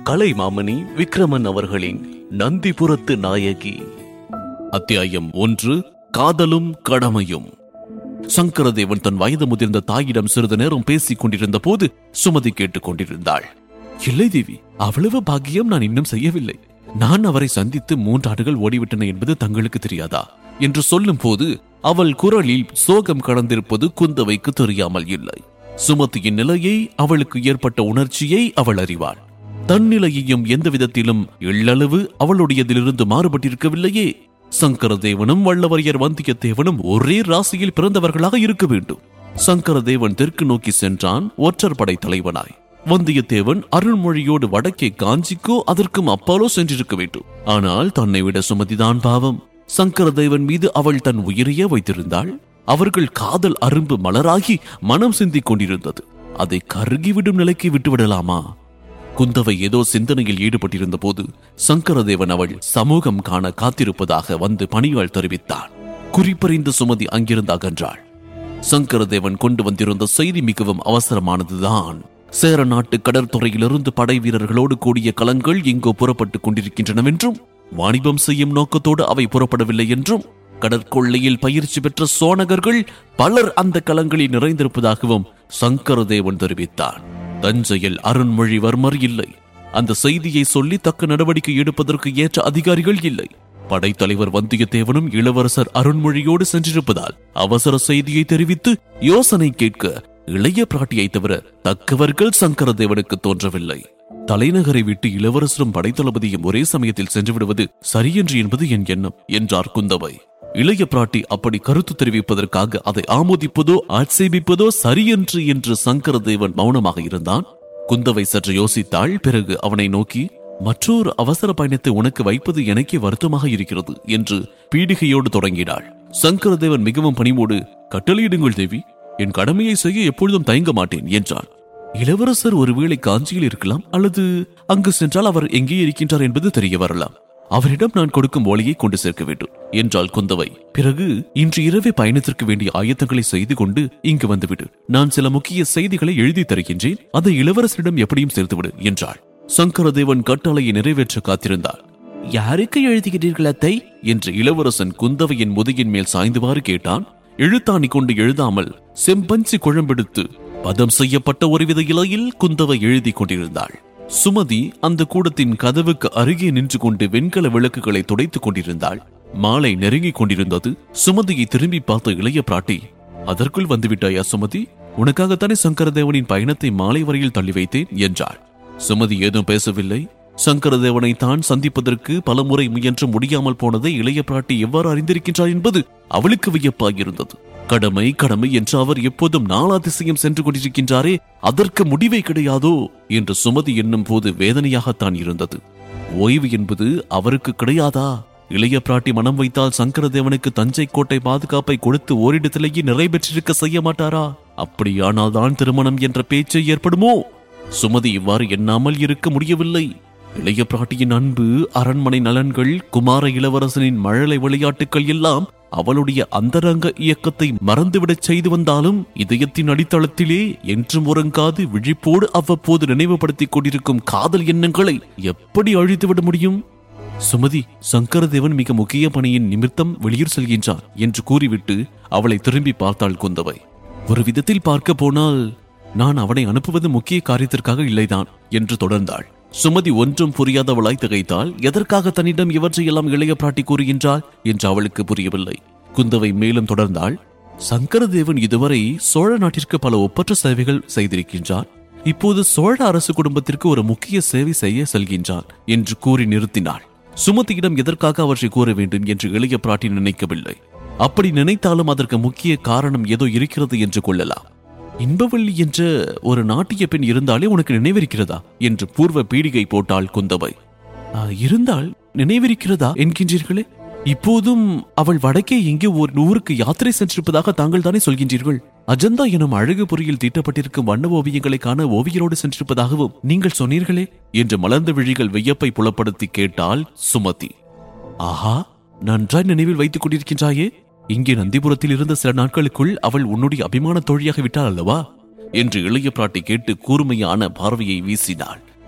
கலைமாமணி விக்ரமன் அவர்களின் நந்திபுரத்து நாயகி அத்தியாயம் ஒன்று காதலும் கடமையும் சங்கரதேவன் தன் வயது முதிர்ந்த தாயிடம் சிறிது நேரம் பேசிக் கொண்டிருந்த போது சுமதி கேட்டுக் கொண்டிருந்தாள் இல்லை தேவி அவ்வளவு பாக்கியம் நான் இன்னும் செய்யவில்லை நான் அவரை சந்தித்து மூன்று ஆண்டுகள் ஓடிவிட்டன என்பது தங்களுக்கு தெரியாதா என்று சொல்லும் போது அவள் குரலில் சோகம் கடந்திருப்பது குந்தவைக்கு தெரியாமல் இல்லை சுமதியின் நிலையை அவளுக்கு ஏற்பட்ட உணர்ச்சியை அவள் அறிவாள் தன் நிலையையும் எந்த விதத்திலும் எள்ளளவு அவளுடையதிலிருந்து மாறுபட்டிருக்கவில்லையே சங்கரதேவனும் வல்லவரையர் வந்தியத்தேவனும் ஒரே ராசியில் பிறந்தவர்களாக இருக்க வேண்டும் சங்கரதேவன் தெற்கு நோக்கி சென்றான் ஒற்றர் படை தலைவனாய் வந்தியத்தேவன் அருள்மொழியோடு வடக்கே காஞ்சிக்கோ அதற்கும் அப்பாலோ சென்றிருக்க வேண்டும் ஆனால் தன்னை விட சுமதிதான் பாவம் சங்கரதேவன் மீது அவள் தன் உயிரையே வைத்திருந்தாள் அவர்கள் காதல் அரும்பு மலராகி மனம் சிந்திக் கொண்டிருந்தது அதை கருகிவிடும் நிலைக்கு விட்டுவிடலாமா குந்தவை ஏதோ சிந்தனையில் ஈடுபட்டிருந்த போது சங்கரதேவன் அவள் சமூகம் காண காத்திருப்பதாக வந்து பணியாள் தெரிவித்தான் குறிப்பறிந்த சுமதி அங்கிருந்து அகன்றாள் சங்கரதேவன் கொண்டு வந்திருந்த செய்தி மிகவும் அவசரமானதுதான் சேர நாட்டு கடற்துறையிலிருந்து படை வீரர்களோடு கூடிய கலங்கள் எங்கோ புறப்பட்டுக் கொண்டிருக்கின்றனவென்றும் வாணிபம் செய்யும் நோக்கத்தோடு அவை புறப்படவில்லை என்றும் கடற்கொள்ளையில் பயிற்சி பெற்ற சோனகர்கள் பலர் அந்த கலங்களில் நிறைந்திருப்பதாகவும் சங்கரதேவன் தெரிவித்தான் தஞ்சையில் அருண்மொழிவர்மர் இல்லை அந்த செய்தியை சொல்லி தக்க நடவடிக்கை எடுப்பதற்கு ஏற்ற அதிகாரிகள் இல்லை படைத்தலைவர் வந்தியத்தேவனும் இளவரசர் அருண்மொழியோடு சென்றிருப்பதால் அவசர செய்தியை தெரிவித்து யோசனை கேட்க இளைய பிராட்டியை தவிர தக்கவர்கள் சங்கரதேவனுக்கு தோன்றவில்லை தலைநகரை விட்டு இளவரசரும் படைத்தளபதியும் ஒரே சமயத்தில் சென்று விடுவது சரியென்று என்பது என் எண்ணம் என்றார் குந்தவை இளைய பிராட்டி அப்படி கருத்து தெரிவிப்பதற்காக அதை ஆமோதிப்பதோ ஆட்சேபிப்பதோ சரியென்று என்று சங்கரதேவன் மௌனமாக இருந்தான் குந்தவை சற்று யோசித்தாள் பிறகு அவனை நோக்கி மற்றொரு அவசர பயணத்தை உனக்கு வைப்பது எனக்கே வருத்தமாக இருக்கிறது என்று பீடிகையோடு தொடங்கினாள் சங்கரதேவன் மிகவும் பணிவோடு கட்டளையிடுங்கள் தேவி என் கடமையை செய்ய எப்பொழுதும் தயங்க மாட்டேன் என்றான் இளவரசர் ஒருவேளை காஞ்சியில் இருக்கலாம் அல்லது அங்கு சென்றால் அவர் எங்கே இருக்கின்றார் என்பது தெரிய வரலாம் அவரிடம் நான் கொடுக்கும் ஓலையை கொண்டு சேர்க்க வேண்டும் என்றாள் குந்தவை பிறகு இன்று இரவே பயணத்திற்கு வேண்டிய ஆயத்தங்களை செய்து கொண்டு இங்கு வந்துவிடு நான் சில முக்கிய செய்திகளை எழுதி தருகின்றேன் அதை இளவரசரிடம் எப்படியும் சேர்த்துவிடு என்றாள் சங்கரதேவன் கட்டளையை நிறைவேற்ற காத்திருந்தார் யாருக்கு எழுதுகிறீர்கள் அத்தை என்று இளவரசன் குந்தவையின் முதுகின் மேல் சாய்ந்தவாறு கேட்டான் எழுத்தாணி கொண்டு எழுதாமல் செம்பஞ்சி குழம்பெடுத்து பதம் செய்யப்பட்ட ஒருவித இலையில் குந்தவை எழுதி கொண்டிருந்தாள் சுமதி அந்த கூடத்தின் கதவுக்கு அருகே நின்று கொண்டு வெண்கல விளக்குகளை துடைத்துக் கொண்டிருந்தாள் மாலை நெருங்கிக் கொண்டிருந்தது சுமதியை திரும்பி பார்த்த இளைய பிராட்டி அதற்குள் வந்துவிட்டாயா சுமதி உனக்காகத்தானே சங்கரதேவனின் பயணத்தை மாலை வரையில் தள்ளி வைத்தேன் என்றாள் சுமதி ஏதும் பேசவில்லை சங்கரதேவனை தான் சந்திப்பதற்கு பலமுறை முயன்று முடியாமல் போனதை இளைய பிராட்டி எவ்வாறு அறிந்திருக்கின்றார் என்பது அவளுக்கு வியப்பாகியிருந்தது கடமை கடமை என்று அவர் எப்போதும் நாளாதிசயம் சென்று கொண்டிருக்கின்றாரே அதற்கு முடிவே கிடையாதோ என்று சுமதி என்னும் போது வேதனையாகத்தான் இருந்தது ஓய்வு என்பது அவருக்கு கிடையாதா இளைய பிராட்டி மனம் வைத்தால் சங்கரதேவனுக்கு தஞ்சை கோட்டை பாதுகாப்பை கொடுத்து ஓரிடத்திலேயே நிறைவேற்றிருக்க செய்ய மாட்டாரா அப்படியானால் தான் திருமணம் என்ற பேச்சு ஏற்படுமோ சுமதி இவ்வாறு எண்ணாமல் இருக்க முடியவில்லை இளைய பிராட்டியின் அன்பு அரண்மனை நலன்கள் குமார இளவரசனின் மழலை விளையாட்டுகள் எல்லாம் அவளுடைய அந்தரங்க இயக்கத்தை மறந்துவிடச் செய்து வந்தாலும் இதயத்தின் அடித்தளத்திலே என்றும் உறங்காது விழிப்போடு அவ்வப்போது நினைவுபடுத்திக் கொண்டிருக்கும் காதல் எண்ணங்களை எப்படி அழித்துவிட முடியும் சுமதி சங்கரதேவன் மிக முக்கிய பணியின் நிமித்தம் வெளியூர் செல்கின்றான் என்று கூறிவிட்டு அவளை திரும்பி பார்த்தாள் குந்தவை ஒரு விதத்தில் பார்க்க போனால் நான் அவனை அனுப்புவது முக்கிய காரியத்திற்காக இல்லைதான் என்று தொடர்ந்தாள் சுமதி ஒன்றும் புரியாதவளாய் திகைத்தாள் எதற்காக தன்னிடம் இவற்றையெல்லாம் இளைய பிராட்டி கூறுகின்றாள் என்று அவளுக்கு புரியவில்லை குந்தவை மேலும் தொடர்ந்தாள் சங்கரதேவன் இதுவரை சோழ நாட்டிற்கு பல ஒப்பற்ற சேவைகள் செய்திருக்கின்றார் இப்போது சோழ அரசு குடும்பத்திற்கு ஒரு முக்கிய சேவை செய்ய செல்கின்றார் என்று கூறி நிறுத்தினாள் சுமதியிடம் எதற்காக அவற்றை கூற வேண்டும் என்று இளைய பிராட்டி நினைக்கவில்லை அப்படி நினைத்தாலும் அதற்கு முக்கிய காரணம் ஏதோ இருக்கிறது என்று கொள்ளலாம் இன்பவள்ளி என்ற ஒரு நாட்டிய பெண் இருந்தாலே உனக்கு நினைவிருக்கிறதா என்று பூர்வ பீடிகை போட்டாள் குந்தவை "ஆ, இருந்தால் நினைவிருக்கிறதா என்கின்றீர்களே இப்போதும் அவள் வடக்கே எங்கே ஒரு ஊருக்கு யாத்திரை சென்றிருப்பதாக தாங்கள் தானே சொல்கின்றீர்கள் அஜந்தா எனும் அழகு பொறியில் தீட்டப்பட்டிருக்கும் வண்ண ஓவியங்களை காண ஓவியரோடு சென்றிருப்பதாகவும் நீங்கள் சொன்னீர்களே என்று மலர்ந்த விழிகள் வியப்பை புலப்படுத்தி கேட்டாள் சுமதி ஆஹா நன்றாய் நினைவில் வைத்துக் கொண்டிருக்கின்றாயே இங்கே நந்திபுரத்தில் இருந்த சில நாட்களுக்குள் அவள் உன்னுடைய அபிமான தோழியாக விட்டாள் அல்லவா என்று இளைய பிராட்டி கேட்டு கூர்மையான பார்வையை வீசினாள்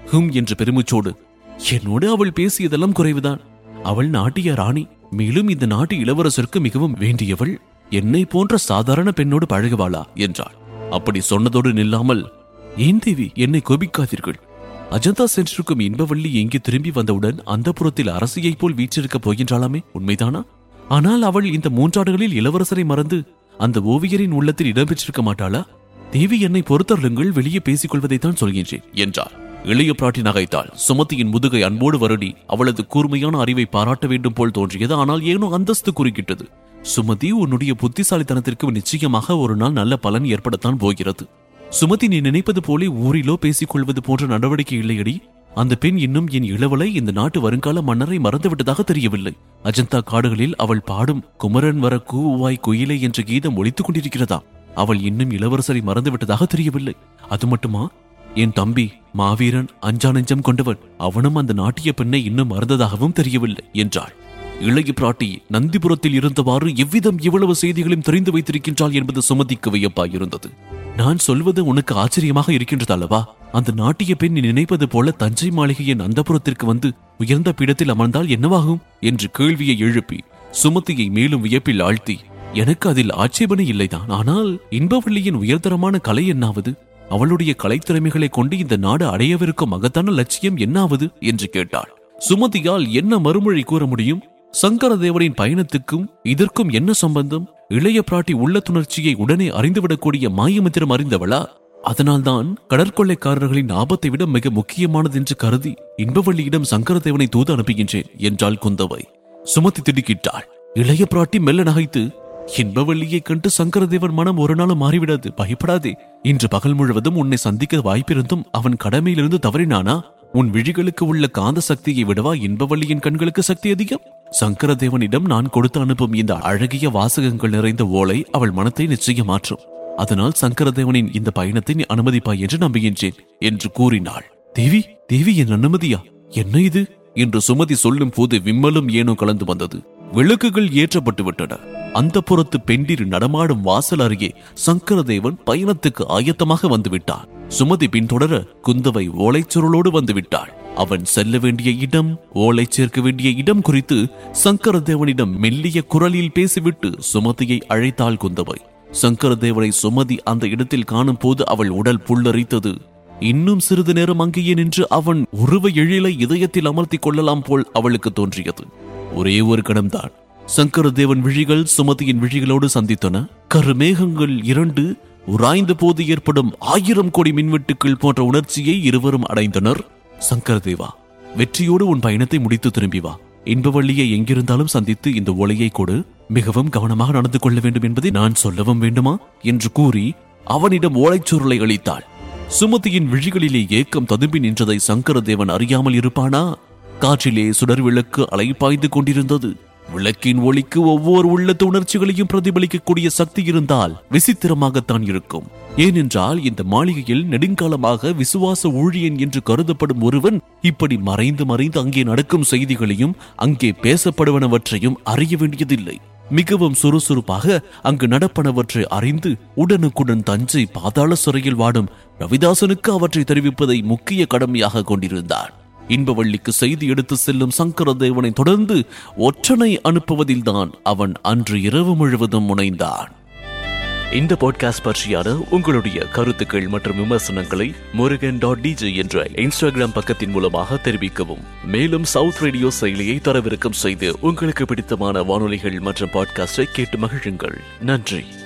ஹும் என்று பெருமிச்சோடு என்னோடு அவள் பேசியதெல்லாம் குறைவுதான் அவள் நாட்டிய ராணி மேலும் இந்த நாட்டு இளவரசருக்கு மிகவும் வேண்டியவள் என்னை போன்ற சாதாரண பெண்ணோடு பழகுவாளா என்றாள் அப்படி சொன்னதோடு நில்லாமல் ஏன் தேவி என்னை கோபிக்காதீர்கள் அஜந்தா சென்றிருக்கும் இன்பவள்ளி எங்கே திரும்பி வந்தவுடன் அந்த புறத்தில் அரசியைப் போல் வீற்றிருக்கப் போகின்றாளாமே உண்மைதானா ஆனால் அவள் இந்த மூன்றாண்டுகளில் இளவரசரை மறந்து அந்த ஓவியரின் உள்ளத்தில் இடம்பெற்றிருக்க மாட்டாளா தேவி என்னை பொறுத்தருளுங்கள் வெளியே பேசிக் கொள்வதைத்தான் சொல்கின்றேன் என்றார் இளைய பிராட்டி நகைத்தாள் சுமதியின் முதுகை அன்போடு வருடி அவளது கூர்மையான அறிவை பாராட்ட வேண்டும் போல் தோன்றியது ஆனால் ஏனோ அந்தஸ்து குறுக்கிட்டது சுமதி உன்னுடைய புத்திசாலித்தனத்திற்கு நிச்சயமாக ஒரு நாள் நல்ல பலன் ஏற்படத்தான் போகிறது சுமதி நீ நினைப்பது போலே ஊரிலோ பேசிக் கொள்வது போன்ற நடவடிக்கை இல்லையடி அந்த பெண் இன்னும் என் இளவலை இந்த நாட்டு வருங்கால மன்னரை மறந்துவிட்டதாக தெரியவில்லை அஜந்தா காடுகளில் அவள் பாடும் குமரன் வர கூவாய் குயிலை என்ற கீதம் ஒலித்துக் கொண்டிருக்கிறதா அவள் இன்னும் இளவரசரை மறந்துவிட்டதாக தெரியவில்லை அது மட்டுமா என் தம்பி மாவீரன் அஞ்சா நெஞ்சம் கொண்டவன் அவனும் அந்த நாட்டிய பெண்ணை இன்னும் மறந்ததாகவும் தெரியவில்லை என்றாள் இளைய பிராட்டி நந்திபுரத்தில் இருந்தவாறு எவ்விதம் இவ்வளவு செய்திகளையும் தெரிந்து வைத்திருக்கின்றாள் என்பது சுமதிக்கு வியப்பாயிருந்தது நான் சொல்வது உனக்கு ஆச்சரியமாக இருக்கின்றது அல்லவா அந்த நாட்டிய பெண் நீ நினைப்பது போல தஞ்சை மாளிகையின் அந்தபுரத்திற்கு வந்து உயர்ந்த பீடத்தில் அமர்ந்தால் என்னவாகும் என்று கேள்வியை எழுப்பி சுமதியை மேலும் வியப்பில் ஆழ்த்தி எனக்கு அதில் ஆட்சேபனை இல்லைதான் ஆனால் இன்பவள்ளியின் உயர்தரமான கலை என்னாவது அவளுடைய கலைத்திறமைகளை கொண்டு இந்த நாடு அடையவிருக்கும் மகத்தான லட்சியம் என்னாவது என்று கேட்டாள் சுமதியால் என்ன மறுமொழி கூற முடியும் சங்கரதேவரின் பயணத்துக்கும் இதற்கும் என்ன சம்பந்தம் இளைய பிராட்டி உள்ளத்துணர்ச்சியை உடனே அறிந்துவிடக்கூடிய மாயமந்திரம் அறிந்தவளா அதனால்தான் கடற்கொள்ளைக்காரர்களின் ஆபத்தை விட மிக முக்கியமானது என்று கருதி இன்பவள்ளியிடம் சங்கரதேவனை தூது அனுப்புகின்றேன் என்றாள் குந்தவை சுமதி திடுக்கிட்டாள் இளைய பிராட்டி மெல்ல நகைத்து இன்பவள்ளியைக் கண்டு சங்கரதேவன் மனம் ஒரு நாளும் மாறிவிடாது பயப்படாதே இன்று பகல் முழுவதும் உன்னை சந்திக்க வாய்ப்பிருந்தும் அவன் கடமையிலிருந்து தவறினானா உன் விழிகளுக்கு உள்ள காந்த சக்தியை விடவா இன்பவள்ளியின் கண்களுக்கு சக்தி அதிகம் சங்கரதேவனிடம் நான் கொடுத்து அனுப்பும் இந்த அழகிய வாசகங்கள் நிறைந்த ஓலை அவள் மனத்தை நிச்சயம் மாற்றும் அதனால் சங்கரதேவனின் இந்த பயணத்தை நீ அனுமதிப்பாய் என்று நம்புகின்றேன் என்று கூறினாள் தேவி தேவி என் அனுமதியா என்ன இது என்று சுமதி சொல்லும் போது விம்மலும் ஏனோ கலந்து வந்தது விளக்குகள் ஏற்றப்பட்டு விட்டன அந்த புறத்து பெண்டிர் நடமாடும் வாசல் அருகே சங்கரதேவன் பயணத்துக்கு ஆயத்தமாக வந்துவிட்டான் சுமதி பின்தொடர குந்தவை ஓலைச்சுருளோடு வந்துவிட்டாள் அவன் செல்ல வேண்டிய இடம் ஓலை சேர்க்க வேண்டிய இடம் குறித்து சங்கரதேவனிடம் மெல்லிய குரலில் பேசிவிட்டு சுமதியை அழைத்தாள் குந்தவை சங்கரதேவனை சுமதி அந்த இடத்தில் காணும் போது அவள் உடல் புல்லரித்தது இன்னும் சிறிது நேரம் அங்கேயே நின்று அவன் உருவ எழிலை இதயத்தில் அமர்த்திக் கொள்ளலாம் போல் அவளுக்கு தோன்றியது ஒரே ஒரு கணம்தான் சங்கரதேவன் விழிகள் சுமதியின் விழிகளோடு சந்தித்தன கருமேகங்கள் இரண்டு உராய்ந்த போது ஏற்படும் ஆயிரம் கோடி மின்வெட்டுக்கள் போன்ற உணர்ச்சியை இருவரும் அடைந்தனர் சங்கரதேவா வெற்றியோடு உன் பயணத்தை முடித்து திரும்பி வா இன்பவள்ளியை எங்கிருந்தாலும் சந்தித்து இந்த ஒலையை கொடு மிகவும் கவனமாக நடந்து கொள்ள வேண்டும் என்பதை நான் சொல்லவும் வேண்டுமா என்று கூறி அவனிடம் ஓலைச்சுருளை அளித்தாள் சுமதியின் விழிகளிலே ஏக்கம் ததும்பி நின்றதை சங்கரதேவன் அறியாமல் இருப்பானா காற்றிலே சுடர் விளக்கு அலைபாய்ந்து கொண்டிருந்தது விளக்கின் ஒளிக்கு ஒவ்வொரு உள்ளத்து உணர்ச்சிகளையும் பிரதிபலிக்கக்கூடிய சக்தி இருந்தால் விசித்திரமாகத்தான் இருக்கும் ஏனென்றால் இந்த மாளிகையில் நெடுங்காலமாக விசுவாச ஊழியன் என்று கருதப்படும் ஒருவன் இப்படி மறைந்து மறைந்து அங்கே நடக்கும் செய்திகளையும் அங்கே பேசப்படுவனவற்றையும் அறிய வேண்டியதில்லை மிகவும் சுறுசுறுப்பாக அங்கு நடப்பனவற்றை அறிந்து உடனுக்குடன் தஞ்சை பாதாள சிறையில் வாடும் ரவிதாசனுக்கு அவற்றை தெரிவிப்பதை முக்கிய கடமையாக கொண்டிருந்தான் இன்பவள்ளிக்கு செய்தி எடுத்து செல்லும் சங்கரதேவனை தொடர்ந்து ஒற்றனை அனுப்புவதில்தான் அவன் அன்று இரவு முழுவதும் முனைந்தான் இந்த பாட்காஸ்ட் பற்றியான உங்களுடைய கருத்துக்கள் மற்றும் விமர்சனங்களை முருகன் டாட் டிஜே என்ற இன்ஸ்டாகிராம் பக்கத்தின் மூலமாக தெரிவிக்கவும் மேலும் சவுத் ரேடியோ செயலியை தரவிறக்கம் செய்து உங்களுக்கு பிடித்தமான வானொலிகள் மற்றும் பாட்காஸ்டை கேட்டு மகிழுங்கள் நன்றி